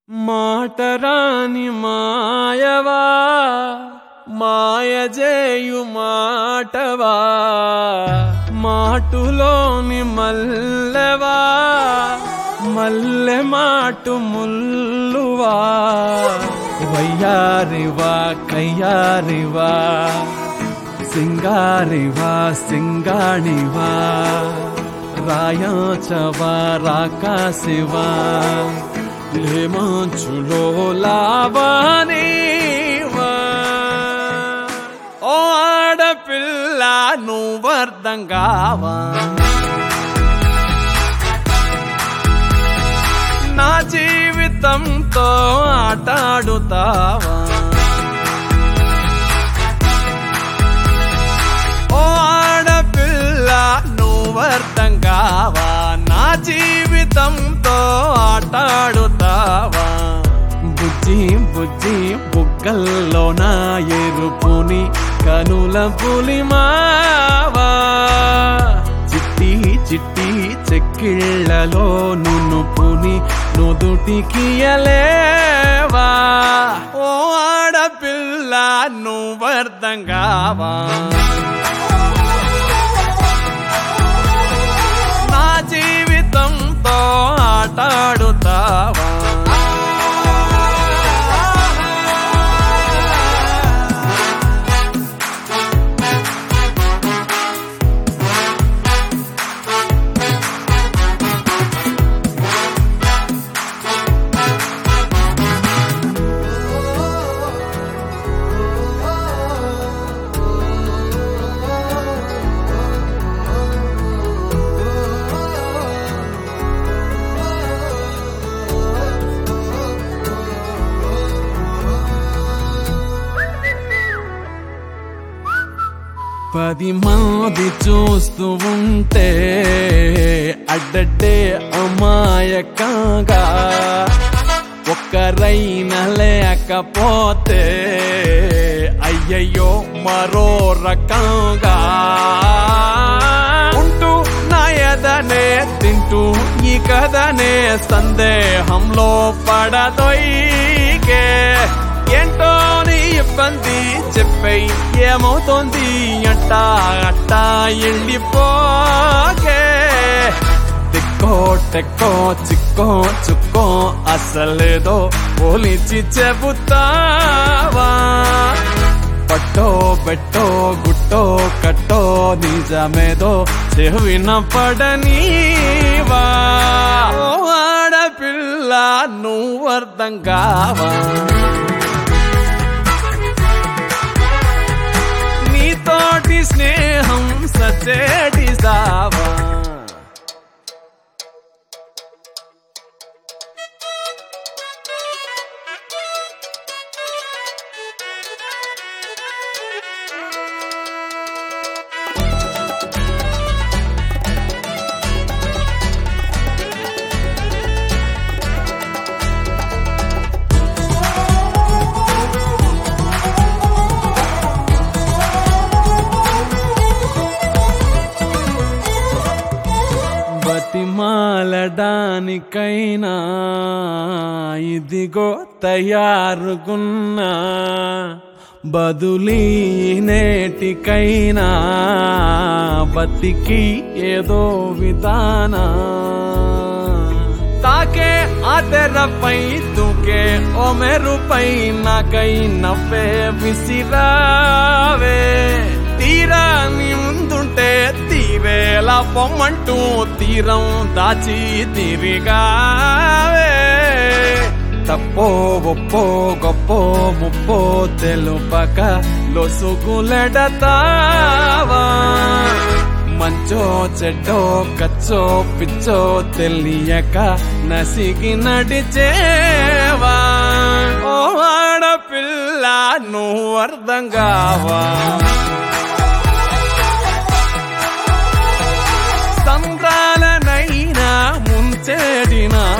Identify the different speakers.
Speaker 1: మాటరాని మాయవా మాయజేయు మాటవా మాటులోని మల్లెవా మల్లె మాటు ముల్లువా వయ్యారివా కయ్యారివా సింగారివా సింగాణివా రాయాచవా రాకాశివా లేమాంచులో లావానీవా ఓ ఆడపిల్ల నువ్వర్థం కావా నా జీవితంతో ఆటాడుతావా ఓ ఆడపిల్ల నువ్వర్థం కావా నా జీవితంతో ఆటాడుతావా బుజ్జి బుజ్జి బుగ్గల్లో నా ఎరుపుని కనుల పులిమావా చిట్టి చిట్టి చెక్కిళ్ళలో నునుపుని నుదుటికియలేవా ఓ ఆడపిల్ల నువ్వర్థం కావా నా జీవితంతో ఆటాడుతావా పది మంది చూస్తూ ఉంటే అడ్డడ్డే అమాయకంగా ఒక్కరైనా లేకపోతే అయ్యయ్యో మరో రకంగా ఉంటూ నా ఎదనే తింటూ ఈ కథనే సందేహంలో పడదొయ్యకే ఏంటో నీ ఇబ్బంది చెప్పై ఏమవుతోంది అట్టా అట్టా వెళ్ళిపోకే తిక్కో టెక్కో చిక్కో చుక్కో అసలేదో పోలిచి చెబుతావా పట్టో బెట్టో గుట్టో కట్టో నిజమేదో చెవిన పడనీవా ఓ ఆడపిల్ల నువ్వర్థం కావా నీతోటి స్నేహం సచేటి సావా బతిమాలడానికైనా ఇదిగో తయారుగున్నా బదులీ నేటికైనా బతికి ఏదో విధానా తాకే ఆ తెరపై తూకే ఓ మెరుపై నాకై నవ్వే విసిరావే తీరా నీ ముందుంటే తీరేలా పొమ్మంటూ తీరం దాచి తిరిగావే తప్పో ఒప్పో గొప్పో ముప్పో తెలుపక లొసుగులెడతావా మంచో చెడ్డో కచ్చో పిచ్చో తెలియక నసిగి నడిచేవా ఓ ఆడపిల్ల నువ్వు అర్థం కావా సంద్రాలనైనా ముంచేడినా